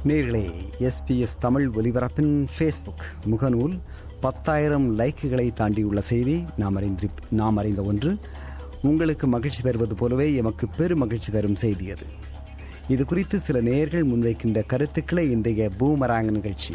நேர்களே எஸ்பிஎஸ் தமிழ் ஒலிபரப்பின் ஃபேஸ்புக் முகநூல் பத்தாயிரம் லைக்குகளை தாண்டியுள்ள செய்தி நாம் அறிந்து நாம் அறிந்த ஒன்று உங்களுக்கு மகிழ்ச்சி தருவது போலவே எமக்கு பெரும் மகிழ்ச்சி தரும் செய்தி அது இது குறித்து சில நேயர்கள் முன்வைக்கின்ற கருத்துக்களை இன்றைய பூமராங் நிகழ்ச்சி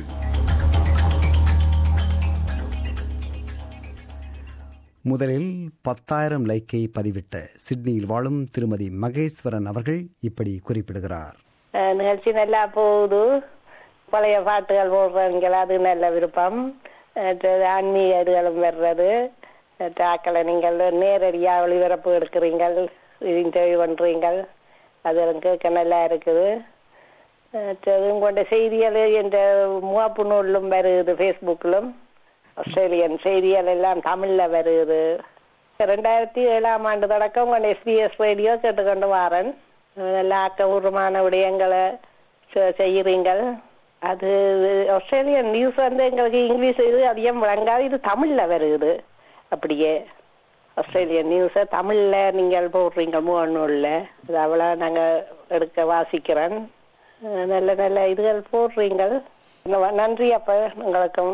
முதலில் பத்தாயிரம் லைக்கை பதிவிட்ட சிட்னியில் வாழும் திருமதி மகேஸ்வரன் அவர்கள் இப்படி குறிப்பிடுகிறார் அஹ் நிகழ்ச்சி நல்லா போகுது பழைய பாட்டுகள் போடுறவங்க அது நல்ல விருப்பம் மற்றது ஆன்மீக இதுகளும் வர்றது தாக்களை நீங்கள் நேரடியாக ஒளிபரப்பு எடுக்கிறீங்கள் இன்டர்வியூ பண்றீங்கள் அதெல்லாம் கேட்க நல்லா இருக்குது மற்றது உங்களோட செய்திகள் என்ற முகாப்பு நூலிலும் வருது ஃபேஸ்புக்கிலும் ஆஸ்திரேலியன் செய்திகள் எல்லாம் தமிழ்ல வருது ரெண்டாயிரத்தி ஏழாம் ஆண்டு தொடக்கம் உங்களோட எஸ்பிஎஸ் ரேடியோ கேட்டுக்கொண்டு வாரன் நல்ல ஆக்கபூர்வமான விடயங்களை செ- செய்கிறீங்கள் அது ஆஸ்திரேலியன் நியூஸ் வந்து எங்களுக்கு இங்கிலீஷ் இது அதிகம் விளங்காது இது தமிழ்ல வருது அப்படியே ஆஸ்திரேலியன் நியூஸை தமிழ்ல நீங்கள் போடுறீங்க முகநூல்ல அது அவ்வளோ நாங்க எடுக்க வாசிக்கிறேன் அஹ் நல்ல நல்ல இதுகள் போடுறீங்கள் நன்றி அப்ப உங்களுக்கும்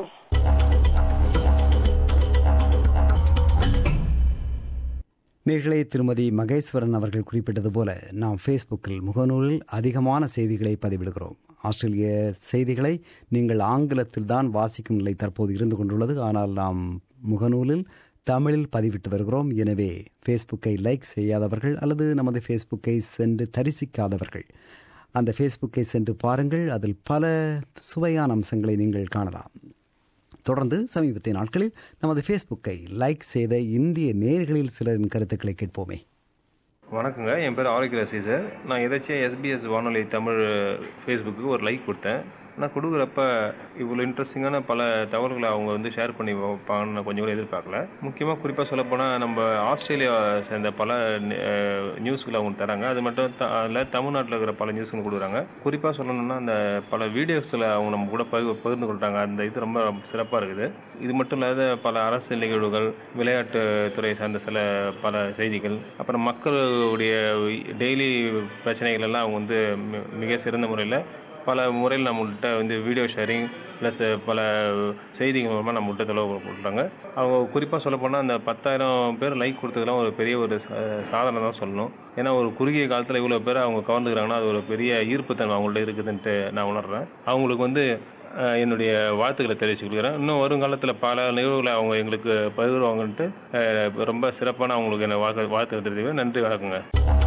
நேர்களே திருமதி மகேஸ்வரன் அவர்கள் குறிப்பிட்டது போல நாம் ஃபேஸ்புக்கில் முகநூலில் அதிகமான செய்திகளை பதிவிடுகிறோம் ஆஸ்திரேலிய செய்திகளை நீங்கள் ஆங்கிலத்தில் தான் வாசிக்கும் நிலை தற்போது இருந்து கொண்டுள்ளது ஆனால் நாம் முகநூலில் தமிழில் பதிவிட்டு வருகிறோம் எனவே ஃபேஸ்புக்கை லைக் செய்யாதவர்கள் அல்லது நமது ஃபேஸ்புக்கை சென்று தரிசிக்காதவர்கள் அந்த ஃபேஸ்புக்கை சென்று பாருங்கள் அதில் பல சுவையான அம்சங்களை நீங்கள் காணலாம் தொடர்ந்து சமீபத்திய நாட்களில் நமது ஃபேஸ்புக்கை லைக் செய்த இந்திய நேர்களில் சிலரின் கருத்துக்களை கேட்போமே வணக்கங்க என் பேர் ஆரோக்கிய சார் நான் எதாச்சும் எஸ்பிஎஸ் வானொலி தமிழ் ஃபேஸ்புக்கு ஒரு லைக் கொடுத்தேன் நான் கொடுக்குறப்ப இவ்வளோ இன்ட்ரெஸ்டிங்கான பல தகவல்களை அவங்க வந்து ஷேர் பண்ணி வைப்பாங்கன்னு நான் கொஞ்சம் கூட எதிர்பார்க்கல முக்கியமாக குறிப்பாக சொல்லப்போனால் நம்ம ஆஸ்திரேலியா சேர்ந்த பல நியூஸ்களை அவங்க தராங்க அது மட்டும் த- அதில் தமிழ்நாட்டில் இருக்கிற பல நியூஸ்கள் கொடுக்குறாங்க குறிப்பாக சொல்லணும்னா அந்த பல வீடியோஸில் அவங்க நம்ம கூட பகிர் பகிர்ந்து கொள்கிறாங்க அந்த இது ரொம்ப சிறப்பாக இருக்குது இது மட்டும் இல்லாத பல அரசியல் நிகழ்வுகள் விளையாட்டு துறை சார்ந்த சில பல செய்திகள் அப்புறம் மக்களுடைய டெய்லி பிரச்சனைகள் எல்லாம் அவங்க வந்து மி- மிக சிறந்த முறையில் பல முறையில் நம்மள்கிட்ட வந்து வீடியோ ஷேரிங் ப்ளஸ் பல செய்திகள் மூலமாக நம்மள்கிட்ட தெளிவு கொடுத்தாங்க அவங்க குறிப்பாக சொல்லப்போனால் அந்த பத்தாயிரம் பேர் லைக் கொடுத்ததுலாம் ஒரு பெரிய ஒரு ச- சாதனை தான் சொல்லணும் ஏன்னா ஒரு குறுகிய காலத்தில் இவ்வளோ பேர் அவங்க கவர்ந்துக்கிறாங்கன்னா அது ஒரு பெரிய ஈர்ப்புத்தன்மை அவங்கள்ட்ட இருக்குதுன்ட்டு நான் உணர்றேன் அவங்களுக்கு வந்து அஹ், என்னுடைய வாழ்த்துக்களை தெரிவிச்சுக் கொள்கிறேன் இன்னும் வருங்காலத்தில் பல நிகழ்வுகளை அவங்க எங்களுக்கு பகிர்வாங்கன்ட்டு அஹ், ரொம்ப சிறப்பான அவங்களுக்கு என்ன வாழ்த்து வாழ்த்துக்கள் தெரிவிக்கிறேன் நன்றி வணக்கங்க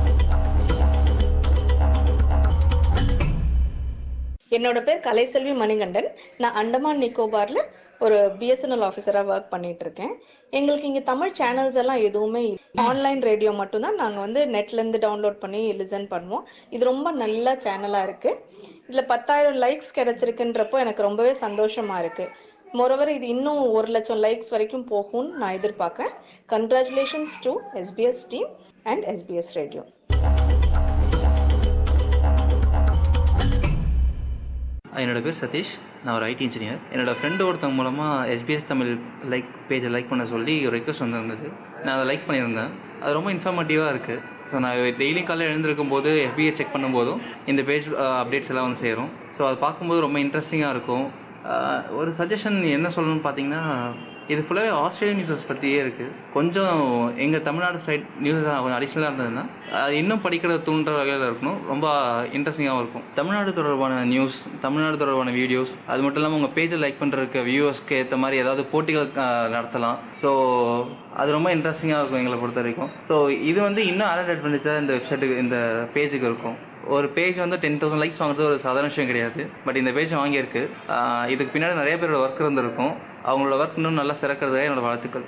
என்னோட பேர் கலைசெல்வி மணிகண்டன் நான் அண்டமான் நிக்கோபார்ல ஒரு பிஎஸ்என்எல் ஆஃபீஸராக ஒர்க் பண்ணிட்டு இருக்கேன் எங்களுக்கு இங்கே தமிழ் சேனல்ஸ் எல்லாம் எதுவுமே ஆன்லைன் ரேடியோ மட்டும்தான் நாங்கள் வந்து நெட்லேருந்து டவுன்லோட் பண்ணி லிசன் பண்ணுவோம் இது ரொம்ப நல்ல சேனலாக இருக்கு இதில் பத்தாயிரம் லைக்ஸ் கிடைச்சிருக்குன்றப்போ எனக்கு ரொம்பவே சந்தோஷமா இருக்கு மொரவர் இது இன்னும் ஒரு லட்சம் லைக்ஸ் வரைக்கும் போகும்னு நான் எதிர்பார்க்குறேன் congratulations to SBS team and SBS radio என்னோட பேர் சதீஷ் நான் ஒரு ஐடி இன்ஜினியர் என்னோட ஃப்ரெண்டு ஒருத்தவங்க மூலமாக எஸ்பிஎஸ் தமிழ் லைக் பேஜை லைக் பண்ண சொல்லி ஒரு ரெக்வஸ்ட் வந்திருந்தது நான் அதை லைக் பண்ணியிருந்தேன் அது ரொம்ப இன்ஃபார்மேட்டிவாக இருக்குது ஸோ நான் டெய்லி காலையில் எழுந்திருக்கும் போது எஃபிஐ செக் பண்ணும்போதும் இந்த பேஜ் அப்டேட்ஸ் எல்லாம் வந்து சேரும் ஸோ அது பார்க்கும்போது ரொம்ப இன்ட்ரெஸ்டிங்காக இருக்கும் அஹ், ஒரு சஜஷன் என்ன சொல்லணும்னு பார்த்தீங்கன்னா இது ஃபுல்லாகவே ஆஸ்திரேலியன் நியூஸஸ் பற்றியே இருக்குது கொஞ்சம் எங்கள் தமிழ்நாடு சைட் நியூஸ் கொஞ்சம் அடிஷ்னலாக இருந்ததுன்னா அது இன்னும் படிக்கிறத தூண்டுற வகையில் இருக்கணும் ரொம்ப இன்ட்ரெஸ்டிங்காகவும் இருக்கும் தமிழ்நாடு தொடர்பான நியூஸ் தமிழ்நாடு தொடர்பான வீடியோஸ் அது மட்டும் இல்லாமல் உங்கள் பேஜை லைக் பண்ணுறதுக்கு வியூவர்ஸ்க்கு ஏற்ற மாதிரி ஏதாவது போட்டிகள் அஹ், நடத்தலாம் ஸோ அது ரொம்ப இன்ட்ரெஸ்டிங்காக இருக்கும் எங்களை பொறுத்த வரைக்கும் ஸோ இது வந்து இன்னும் ஆடட் அட்வான்டேஜாக இந்த வெப்சைட்டுக்கு இந்த பேஜுக்கு இருக்கும் ஒரு பேஜ் வந்து டென் தௌசண்ட் லைக்ஸ் வாங்குறது ஒரு சாதாரண விஷயம் கிடையாது பட் இந்த பேஜ் வாங்கியிருக்கு ஆஹ் இதுக்கு பின்னாடி நிறைய பேரோட ஒர்க் இருந்திருக்கும் அவங்களோட ஒர்க் இன்னும் நல்லா சிறக்கிறதே என்னோட வாழ்த்துக்கள்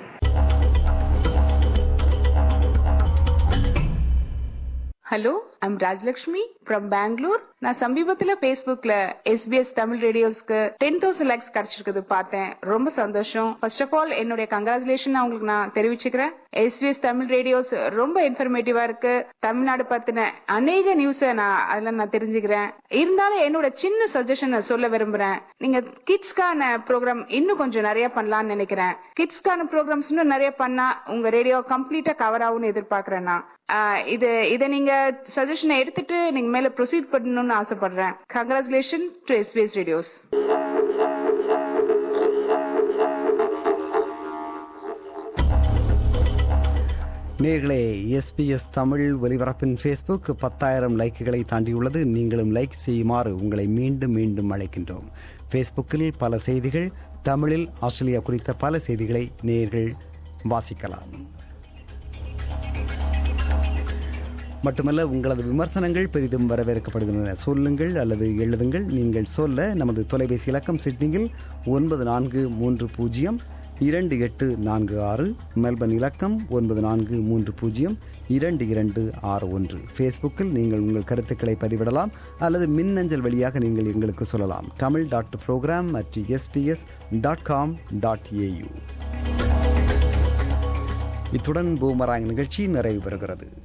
hello I'm Rajalakshmi from Bangalore நான் சமீபத்துல Facebookல எஸ்பிஎஸ் தமிழ் ரேடியோஸ்க்கு டென் தௌசண்ட் லைக்ஸ் கிடைச்சிருக்குது பார்த்தேன் ரொம்ப சந்தோஷம் ஃபர்ஸ்ட் ஆஃப் ஆல் என்னுடைய கங்க்ராச்சுலேஷன் அவங்களுக்கு நான் தெரிவிச்சுக்கிறேன் எஸ்பிஎஸ் தமிழ் ரேடியோஸ் ரொம்ப இன்ஃபர்மேட்டிவா இருக்கு தமிழ்நாடு பத்தின அநேக நியூஸை நான் அதுல நான் தெரிஞ்சுக்கிறேன் இருந்தாலும் என்னோட சின்ன சஜஷன் சொல்ல விரும்புறேன் நீங்க கிட்ஸ்க்கான ப்ரோக்ராம் இன்னும் கொஞ்சம் நிறைய பண்ணலாம்னு நினைக்கிறேன் கிட்ஸ்க்கான ப்ரோக்ராம்ஸ் இன்னும் நிறைய பண்ணா உங்க ரேடியோ கம்ப்ளீட்டா கவர் ஆகும்னு எதிர்பார்க்கறேன் நான் ஆஹ் இது இதை நீங்க சஜஸ்ட் சஜஷனை எடுத்துட்டு நீங்க மேல ப்ரொசீட் பண்ணணும்னு ஆசைப்படுறேன் கங்க்ராச்சுலேஷன் டு எஸ்பிஎஸ் ரேடியோஸ் நேர்களே எஸ்பிஎஸ் தமிழ் ஒலிபரப்பின் ஃபேஸ்புக் பத்தாயிரம் லைக்குகளை தாண்டியுள்ளது நீங்களும் லைக் செய்யுமாறு உங்களை மீண்டும் மீண்டும் அழைக்கின்றோம் ஃபேஸ்புக்கில் பல செய்திகள் தமிழில் ஆஸ்திரேலியா குறித்த பல செய்திகளை நேர்கள் வாசிக்கலாம் மட்டுமல்ல உங்களது விமர்சனங்கள் பெரிதும் வரவேற்கப்படுகின்றன சொல்லுங்கள் அல்லது எழுதுங்கள் நீங்கள் சொல்ல நமது தொலைபேசி இலக்கம் சிட்னியில் ஒன்பது நான்கு மூன்று பூஜ்ஜியம் இரண்டு எட்டு நான்கு ஆறு மெல்பர்ன் இலக்கம் ஒன்பது நான்கு மூன்று பூஜ்ஜியம் இரண்டு இரண்டு ஆறு ஒன்று ஃபேஸ்புக்கில் நீங்கள் உங்கள் கருத்துக்களை பதிவிடலாம் அல்லது மின்னஞ்சல் வழியாக நீங்கள் எங்களுக்கு சொல்லலாம் Tamil dot programme at SBS dot com dot AU இத்துடன் பூமராங் நிகழ்ச்சி நிறைவு பெறுகிறது